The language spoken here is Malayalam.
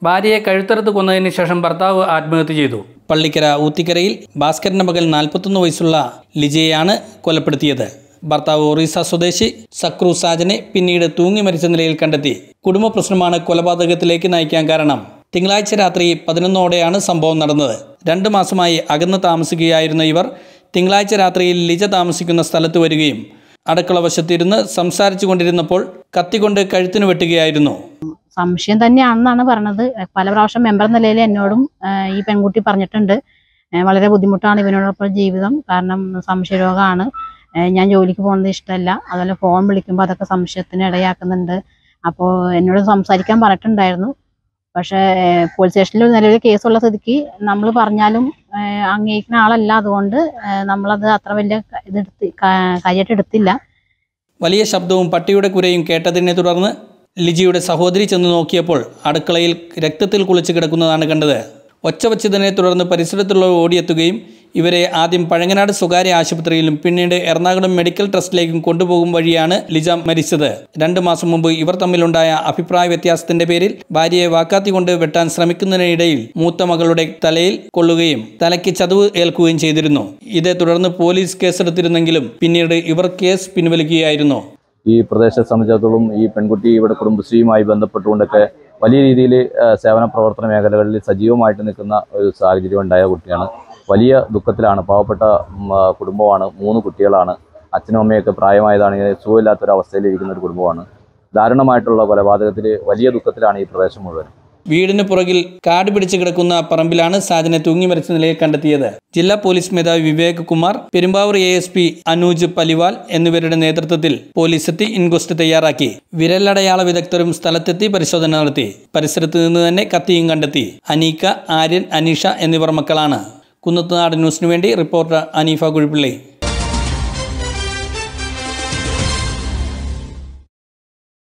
ഭാര്യയെ കഴുത്തറുത്ത് കൊന്നതിന് ശേഷം ഭർത്താവ് ആത്മഹത്യ ചെയ്തു പള്ളിക്കര ഊത്തിക്കരയിൽ ഭാസ്കരന്റെ മകൻ നാൽപ്പത്തൊന്ന് വയസ്സുള്ള ലിജയെയാണ് കൊലപ്പെടുത്തിയത് ഭർത്താവ് ഒറീസ സ്വദേശി സക്രു സാജനെ പിന്നീട് തൂങ്ങി മരിച്ച നിലയിൽ കണ്ടെത്തി കുടുംബ പ്രശ്നമാണ് കൊലപാതകത്തിലേക്ക് നയിക്കാൻ കാരണം തിങ്കളാഴ്ച രാത്രി പതിനൊന്നോടെയാണ് സംഭവം നടന്നത് രണ്ട് മാസമായി അകന്ന് താമസിക്കുകയായിരുന്ന ഇവർ തിങ്കളാഴ്ച രാത്രിയിൽ ലിജ താമസിക്കുന്ന സ്ഥലത്ത് വരികയും അടുക്കള വശത്തിരുന്ന് സംസാരിച്ചു കൊണ്ടിരുന്നപ്പോൾ കത്തികൊണ്ട് കഴുത്തിന് വെട്ടുകയായിരുന്നു സംശയം തന്നെയാണെന്നാണ് പറഞ്ഞത് പല പ്രാവശ്യം മെമ്പർ നിലയിൽ എന്നോടും ആ, ഈ പെൺകുട്ടി പറഞ്ഞിട്ടുണ്ട് ആ, വളരെ ബുദ്ധിമുട്ടാണ് ഇവനോടൊപ്പം ജീവിതം കാരണം സംശയരോഗമാണ് ആ, ഞാൻ ജോലിക്ക് പോകുന്നത് ഇഷ്ടമല്ല അതുപോലെ ഫോൺ വിളിക്കുമ്പോൾ അതൊക്കെ സംശയത്തിന് ഇടയാക്കുന്നുണ്ട് അപ്പോൾ എന്നോട് സംസാരിക്കാൻ പറഞ്ഞിട്ടുണ്ടായിരുന്നു പക്ഷേ ആ, പോലീസ് സ്റ്റേഷനിൽ നിലവിൽ കേസുള്ള സ്ഥിതിക്ക് നമ്മൾ പറഞ്ഞാലും ആ, അംഗീകരിക്കുന്ന ആളല്ല അതുകൊണ്ട് ആ, നമ്മളത് അത്ര വലിയ ഇതെടുത്ത് ക- കാര്യമായിട്ട് എടുത്തില്ല വലിയ ശബ്ദവും പട്ടിയുടെ കുരയും കേട്ടതിനെ തുടർന്ന് ലിജിയുടെ സഹോദരി ചെന്ന് നോക്കിയപ്പോൾ അടുക്കളയിൽ രക്തത്തിൽ കുളിച്ച് കിടക്കുന്നതാണ് കണ്ടത് ഒച്ച വച്ചതിനെ തുടർന്ന് പരിസരത്തുള്ളവർ ഓടിയെത്തുകയും ഇവരെ ആദ്യം പഴങ്ങനാട് സ്വകാര്യ ആശുപത്രിയിലും പിന്നീട് എറണാകുളം മെഡിക്കൽ ട്രസ്റ്റിലേക്കും കൊണ്ടുപോകും വഴിയാണ് ലിജ മരിച്ചത് രണ്ടു മാസം മുമ്പ് ഇവർ തമ്മിലുണ്ടായ അഭിപ്രായ വ്യത്യാസത്തിന്റെ പേരിൽ ഭാര്യയെ വാക്കാത്തി കൊണ്ട് വെട്ടാൻ ശ്രമിക്കുന്നതിനിടയിൽ മൂത്ത മകളുടെ തലയിൽ കൊള്ളുകയും തലയ്ക്ക് ചതവ് ഏൽക്കുകയും ചെയ്തിരുന്നു ഇതേ തുടർന്ന് പോലീസ് കേസെടുത്തിരുന്നെങ്കിലും പിന്നീട് ഇവർ കേസ് പിൻവലിക്കുകയായിരുന്നു ഈ പ്രദേശത്തെ സംബന്ധിച്ചിടത്തോളം ഈ പെൺകുട്ടി ഇവിടെ കുടുംബശ്രീയുമായി ബന്ധപ്പെട്ടുകൊണ്ടൊക്കെ വലിയ രീതിയിൽ സേവന പ്രവർത്തന മേഖലകളിൽ സജീവമായിട്ട് നിൽക്കുന്ന ഒരു സാഹചര്യം ഉണ്ടായ കുട്ടിയാണ് വലിയ ദുഃഖത്തിലാണ് പാവപ്പെട്ട ഉം, ആ, കുടുംബമാണ് മൂന്ന് കുട്ടികളാണ് അച്ഛനും അമ്മയൊക്കെ പ്രായമായതാണ് ഇങ്ങനെ സുഖമില്ലാത്തൊരവസ്ഥയിലിരിക്കുന്ന ഒരു കുടുംബമാണ് ദാരുണമായിട്ടുള്ള കൊലപാതകത്തിൽ വലിയ ദുഃഖത്തിലാണ് ഈ പ്രദേശം മുഴുവൻ വീടിന് പുറകിൽ കാട് പിടിച്ച് കിടക്കുന്ന പറമ്പിലാണ് സാജനെ തൂങ്ങി മരിച്ച നിലയിൽ കണ്ടെത്തിയത് ജില്ലാ പോലീസ് മേധാവി Vivek Kumar Perumbavoor A S P Anuj Paliwal എന്നിവരുടെ നേതൃത്വത്തിൽ പോലീസ് എത്തി ഇൻക്വസ്റ്റ് തയ്യാറാക്കി വിരലടയാള വിദഗ്ധരും സ്ഥലത്തെത്തി പരിശോധന നടത്തി പരിസരത്ത് നിന്ന് തന്നെ കത്തിയും കണ്ടെത്തി അനീക്ക ആര്യൻ അനീഷ എന്നിവർ മക്കളാണ് കുന്നത്തുനാട് ന്യൂസിനു വേണ്ടി റിപ്പോർട്ടർ അനീഫ കുഴിപ്പിള്ളി